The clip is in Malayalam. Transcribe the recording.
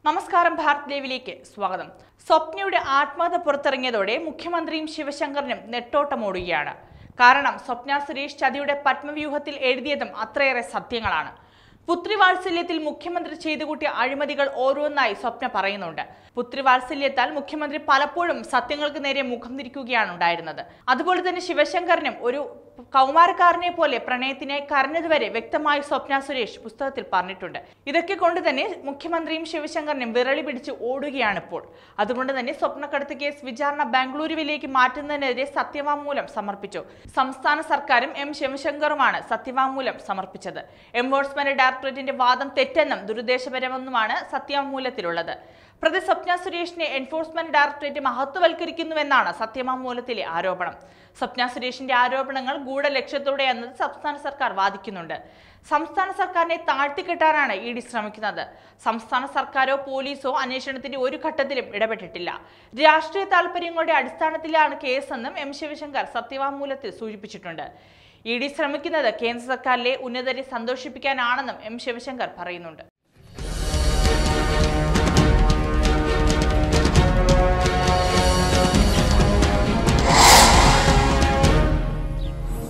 നമസ്കാരം ഭാരത് ലൈവിലേക്ക് സ്വാഗതം സ്വപ്നയുടെ ആത്മഹത്യ പുറത്തിറങ്ങിയതോടെ മുഖ്യമന്ത്രിയും ശിവശങ്കറിനും നെട്ടോട്ടമോടുകയാണ് കാരണം സ്വപ്ന സുരേഷ് ചതിയുടെ പത്മവ്യൂഹത്തിൽ എഴുതിയതും അത്രയേറെ സത്യങ്ങളാണ് പുത്രിവാത്സല്യത്തിൽ മുഖ്യമന്ത്രി ചെയ്തു കൂട്ടിയ അഴിമതികൾ ഓരോന്നായി സ്വപ്ന പറയുന്നുണ്ട് പുത്രിവാത്സല്യത്താൽ മുഖ്യമന്ത്രി പലപ്പോഴും സത്യങ്ങൾക്ക് നേരെ മുഖം തിരിക്കുകയാണ് ഉണ്ടായിരുന്നത് അതുപോലെ തന്നെ ശിവശങ്കറിനും ഒരു കൗമാരക്കാരനെ പോലെ പ്രണയത്തിനെ കരഞ്ഞതുവരെ വ്യക്തമായി സ്വപ്ന സുരേഷ് പുസ്തകത്തിൽ പറഞ്ഞിട്ടുണ്ട് ഇതൊക്കെ കൊണ്ട് തന്നെ മുഖ്യമന്ത്രിയും ശിവശങ്കറിനും വിരളി പിടിച്ച് ഓടുകയാണ് ഇപ്പോൾ അതുകൊണ്ട് തന്നെ സ്വപ്നക്കടത്ത് കേസ് വിചാരണ ബാംഗ്ലൂരുവിലേക്ക് മാറ്റുന്നതിനെതിരെ സത്യവാങ്മൂലം സമർപ്പിച്ചു സംസ്ഥാന സർക്കാരും എം ശിവശങ്കറുമാണ് സത്യവാങ്മൂലം സമർപ്പിച്ചത് എൻഫോഴ്സ്മെന്റ് ഡയറക്ടറേറ്റിന്റെ വാദം തെറ്റെന്നും ദുരുദ്ദേശപരമെന്നുമാണ് സത്യവാങ്മൂലത്തിലുള്ളത് പ്രതി സ്വപ്ന സുരേഷിനെ എൻഫോഴ്സ്മെന്റ് ഡയറക്ടറേറ്റ് മഹത്വവൽക്കരിക്കുന്നുവെന്നാണ് സത്യവാങ്മൂലത്തിലെ ആരോപണം സ്വപ്ന സുരേഷിന്റെ ആരോപണങ്ങൾ ഗൂഢലക്ഷ്യത്തോടെയെന്നത് സംസ്ഥാന സർക്കാർ വാദിക്കുന്നുണ്ട് സംസ്ഥാന സർക്കാരിനെ താഴ്ത്തിക്കെട്ടാനാണ് ഇ ഡി ശ്രമിക്കുന്നത് സംസ്ഥാന സർക്കാരോ പോലീസോ അന്വേഷണത്തിന്റെ ഒരു ഘട്ടത്തിലും ഇടപെട്ടിട്ടില്ല രാഷ്ട്രീയ താല്പര്യങ്ങളുടെ അടിസ്ഥാനത്തിലാണ് കേസെന്നും എം ശിവശങ്കർ സത്യവാങ്മൂലത്തിൽ സൂചിപ്പിച്ചിട്ടുണ്ട് ഇ ഡി ശ്രമിക്കുന്നത് കേന്ദ്ര സർക്കാരിലെ ഉന്നതരെ സന്തോഷിപ്പിക്കാനാണെന്നും എം ശിവശങ്കർ പറയുന്നുണ്ട്